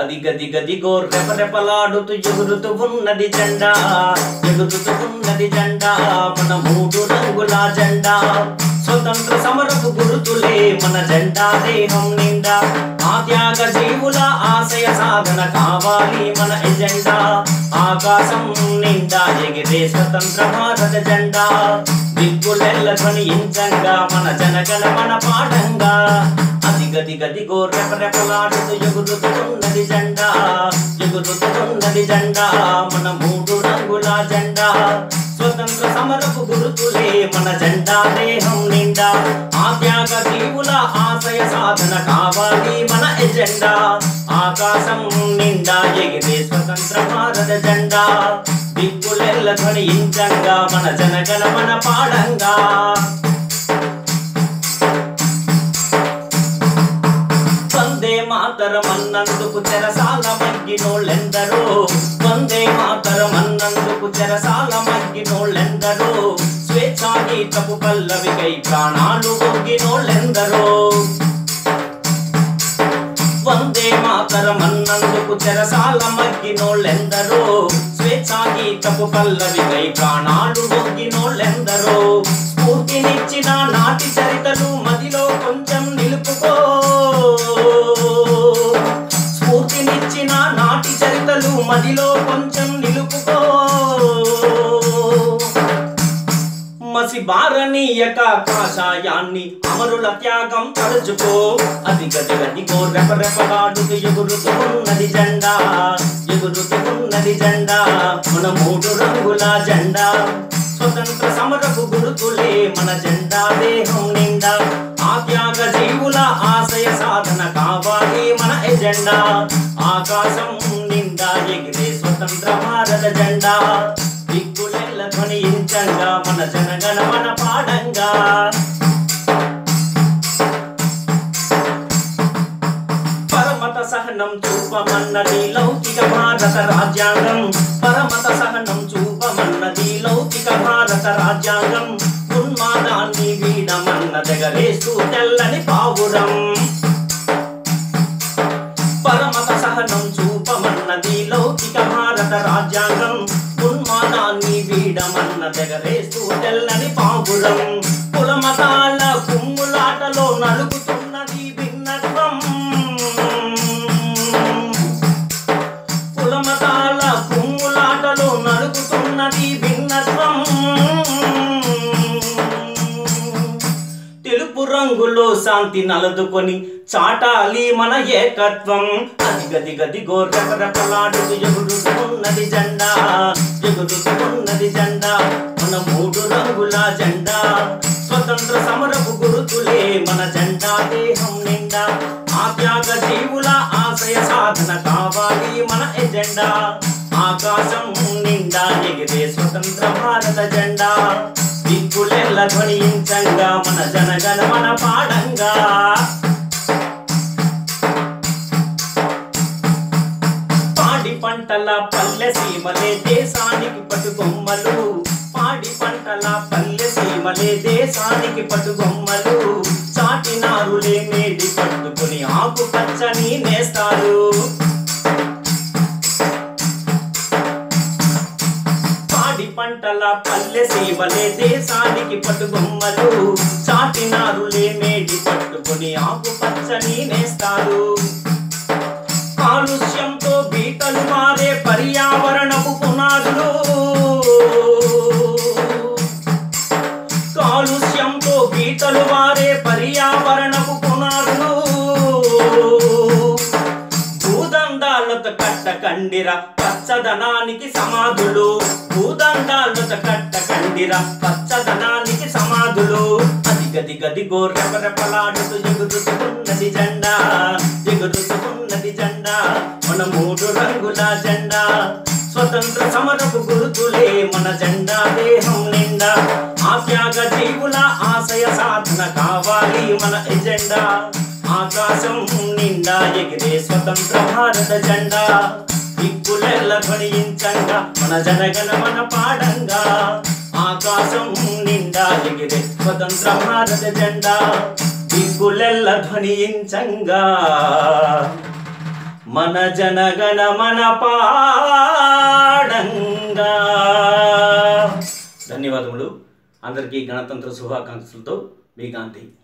అది గది గదిగో రెపరెపలాడుతూ ఎగురుతూ ఉన్నది జెండా ఎగురుతూ ఉన్నది జెండా మన మూడు రంగుల జెండా స్వతంత్ర సమరపు గురుతులే మన జెండా దేహం నిండా ఆ త్యాగ జీవుల ఆశయ సాధన కావాలి మన ఎజెండా ఆకాశం నిండా ఎగిరే స్వతంత్ర భారత జెండా దిక్కులెల్ల ధ్వనించంగా మన జనగణ మన పాఠంగా అది గది గదిగో రెపరెపలాడుతూ ఎగురుతున్నది జెండా ఎగురుతున్నది జెండా మన మూడు రంగుల జెండా స్వతంత్ర సమరపు గురుతులే మన జెండా దేహం నిండా ఆ త్యాగ జీవుల ఆశయ సాధన కావాలి మన ఎజెండా ఆకాశం నిండా ఎగిరే స్వతంత్ర భారత జెండా దిక్కులెల్ల ధ్వనించంగా మన జనగణ మన పాడంగా వందే మాతరం అన్నందుకు చెరసాల మగ్గినోళ్ళెందరో వందే మాతరం అన్నందుకు చెరసాల మగ్గినోళ్ళెందరో స్వేచ్ఛా గీతపు పల్లవికై ప్రాణాలు ఒగ్గినోళ్ళెందరో వందే మాతరం అన్నందుకు చెరసాల మగ్గినోళ్ళెందరో స్వేచ్ఛా గీతపు పల్లవికై ప్రాణాలు ఒగ్గినోళ్ళెందరో స్ఫూర్తినిచ్చిన నాటి చరితలు మదిలో కొంచెం నిలుపుకో స్ఫూర్తినిచ్చిన నాటి చరితలు మదిలో కొంచెం నిలుపుకో మసి బారనీయక కాషాయాన్ని అమరుల త్యాగం తలుచుకో అది గది గదిగో రెపరెపలాడుతూ ఎగురుతున్నది జెండా ఎగురుతున్నది జెండా మన మూడు రంగుల జెండా స్వతంత్ర సమరపు గురుతులే మన జెండా దేహం నిండా ఆ త్యాగ జీవుల ఆశయ సాధన కావాలి మన ఎజెండా ఆకాశం నిండా ఎగిరే స్వతంత్ర భారత జెండా దిక్కులెల్ల ధ్వనించంగా మన జనగణ మన పాడంగా పరమత సహనం చూపమన్నది లౌకిక భారత రాజ్యాంగం పరమత సహనం చూపమన్నది లౌకిక భారత రాజ్యాంగం ఉన్మాదాన్ని వీడమన్నదెగరేస్తూ తెల్లని పావురం పరమత సహనం చూపమన్నది లౌకిక భారత రాజ్యాంగం ఉన్మాదాన్ని వీడమన్న తెగరేస్తూ తెల్లని పావురం కులమతాల కుమ్ములాటలో నలుగుతున్నది భిన్నత్వం కులమతాల కుమ్ములాటలో నలుగుతున్నది భిన్నత్వం తెలుపు రంగులో శాంతి నలదుకొని చాటాలి మన ఏకత్వం అది గది గది గోర్రెపరెపలాడుతూ ఎగురుతున్నది జెండా ఎగురుతున్నది జెండా మన మూడు రంగుల జెండా స్వతంత్ర సమరపు గురుతులే మన జెండా దేహం నిండా ఆ త్యాగ జీవుల ఆశయ సాధన కావాలి మన ఎజెండా ఆకాశం నిండా ఎగిరే స్వతంత్ర భారత జెండా దిక్కులెల్ల ధ్వనించంగా మన జనగణ మన పాడంగా పాడి పంటల పల్లె సీమలే దేశానికి పట్టుకొమ్మలు పాడి పంటల పల్లె సీమలే దేశానికి పట్టుకొమ్మలు చాటినారులే మేడి పట్టుకుని ఆకు పచ్చని నేస్తారు పాడి పంటల పల్లె సీమలే దేశానికి పట్టుకొమ్మలు చాటినారులే మేడి పట్టుకుని ఆకు పచ్చని నేస్తారు కాలుష్యంతో బీటలు మారే పర్యావరణపు పునాదులు కాలుష్యంతో బీటలు మారే పర్యావరణపు పునాదులు భూదండాలతో కట్ట కండిర పచ్చదనానికి సమాధులు భూదండాలతో కట్ట కండిర పచ్చదనానికి సమాధులు అది గది గది గోర్రెపరెపలాడుతూ ఎగురుతున్నది జెండా ఎగురుతున్నది జెండా మన మూడు రంగుల జెండా స్వతంత్ర సమరపు గురుతులే మన జెండా దేహం నిండా ఆ త్యాగ జీవుల ఆశయ సాధన కావాలి మన ఎజెండా ఆకాశం నిండా ఎగిరే స్వతంత్ర భారత జెండా దిక్కులెల్ల ధ్వనించంగా మన జనగణ మన పాడంగా ఆకాశం నిండా ఎగిరే స్వతంత్ర భారత జెండా దిక్కులెల్ల ధ్వనించంగా మన జనగణ మన పాడంగా ధన్యవాదములు అందరికీ గణతంత్ర శుభాకాంక్షలతో మీ గాంధీ